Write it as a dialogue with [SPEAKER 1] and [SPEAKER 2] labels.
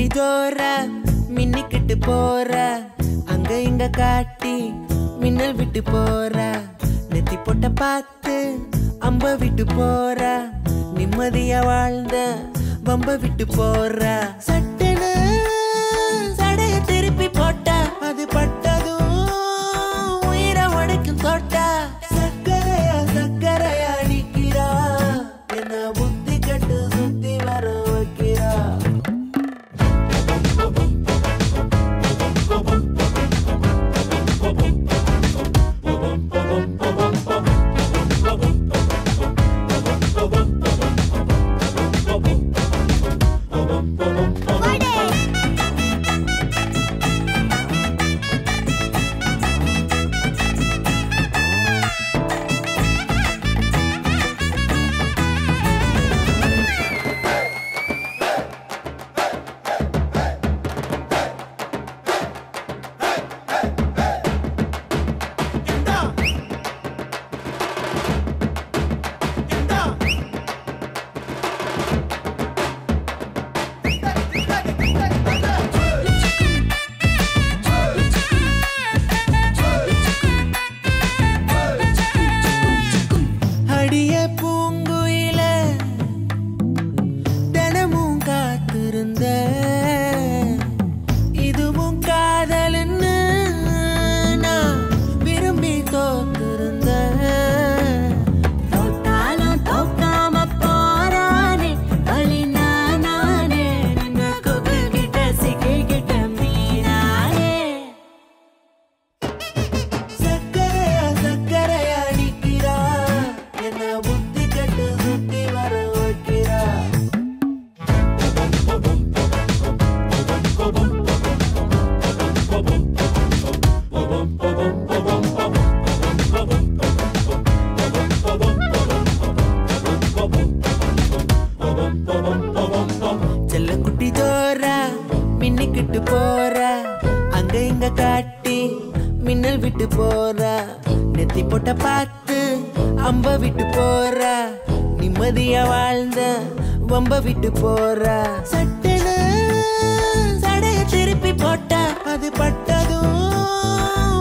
[SPEAKER 1] ஜோர மின்னிக்கிட்டு போற அங்க இங்க காட்டி மின்னல் விட்டு போற நெத்தி பொட்ட பார்த்து அம்ப விட்டு போற நிம்மதியா வாழ்ந்த வம்ப விட்டு போற சட்டுன்னு சடைய திருப்பி போட்டா அது பட்டதும் உயிரை உடைக்கும் தொட்டா சக்கரையா சக்கரையா நிக்கிறா என்ன புத்தி கட்டு சுத்தி வர வைக்கிறா அடிய பூங்குயில தினமும் காத்திருந்த இதுவும் காதல்னு நான் விரும்பி தோத்திருந்த
[SPEAKER 2] தொட்டாலும் தொக்காம போறானே வழி நானே நின்ன கொக்கு கிட்ட சிக்கிக்கிட்ட மீனானே
[SPEAKER 1] சக்கரையா சக்கரையா நிக்கிறா என்ன புத்தி கட்டு சுத்தி வர வைக்கிறா செல்லக்குட்டி ஜோரா மின்னிக்கிட்டு போற அங்க இங்க காட்டி மின்னல் விட்டு போற நெத்தி போட்ட பார்த்து அம்ப விட்டு போற நிம்மதியா வாழ்ந்த வம்ப விட்டு போற சட்டுன்னு சடைய திருப்பி போட்டா அது பட்டதும்